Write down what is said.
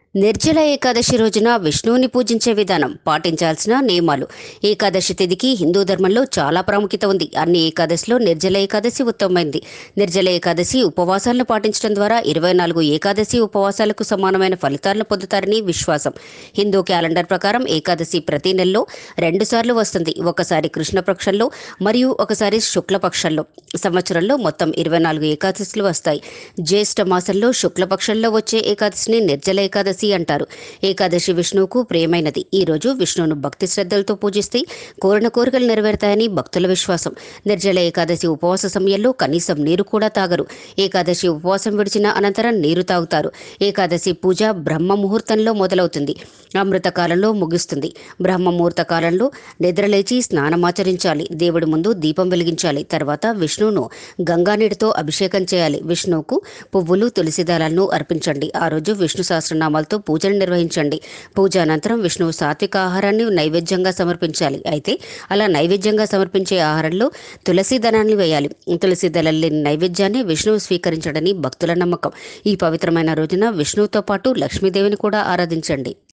నిర్జల ఏకాదశి రోజున విష్ణువుని పూజించే విధానం పాటించాల్సిన నియమాలు ఏకాదశి తిథికి హిందూ ధర్మంలో చాలా ప్రాముఖ్యత ఉంది అన్ని ఏకాదశిలో నిర్జల ఏకాదశి ఉత్తమమైంది నిర్జల ఏకాదశి ఉపవాసాలను పాటించడం ద్వారా ఇరవై నాలుగు ఏకాదశి ఉపవాసాలకు సమానమైన ఫలితాలను పొందుతారని విశ్వాసం హిందూ క్యాలెండర్ ప్రకారం ఏకాదశి ప్రతి నెలలో రెండుసార్లు వస్తుంది ఒకసారి కృష్ణపక్షంలో మరియు ఒకసారి శుక్లపక్షంలో సంవత్సరంలో మొత్తం ఇరవై నాలుగు ఏకాదశులు వస్తాయి జ్యేష్ఠ మాసంలో శుక్లపక్షంలో వచ్చే ఏకాదశిని నిర్జల ఏకాదశి అంటారు ఏకాదశి విష్ణువుకు ప్రియమైనది ఈ రోజు విష్ణువును భక్తి శ్రద్ధలతో పూజిస్తే కోరిన కోరికలు నెరవేరుతాయని భక్తుల విశ్వాసం నిర్జల ఏకాదశి ఉపవాస సమయంలో కనీసం నీరు కూడా తాగరు ఏకాదశి ఉపవాసం విడిచిన అనంతరం నీరు తాగుతారు ఏకాదశి పూజ బ్రహ్మ ముహూర్తంలో మొదలవుతుంది అమృత కాలంలో ముగుస్తుంది బ్రహ్మ ముహూర్త కాలంలో నిద్రలేచి స్నానమాచరించాలి దేవుడి ముందు దీపం వెలిగించాలి తర్వాత విష్ణువును గంగానీటితో అభిషేకం చేయాలి విష్ణువుకు పువ్వులు తులసి దళాలను అర్పించండి ఆ రోజు విష్ణు సహస్రనామాలతో పూజలు నిర్వహించండి పూజ అనంతరం విష్ణువు సాత్విక ఆహారాన్ని నైవేద్యంగా సమర్పించాలి అయితే అలా నైవేద్యంగా సమర్పించే ఆహారంలో తులసి దళాన్ని వేయాలి తులసి దళాలు లేని నైవేద్యాన్ని విష్ణువు స్వీకరించడని భక్తుల నమ్మకం ఈ పవిత్రమైన రోజున విష్ణువుతో పాటు లక్ష్మీదేవిని కూడా ఆరాధించండి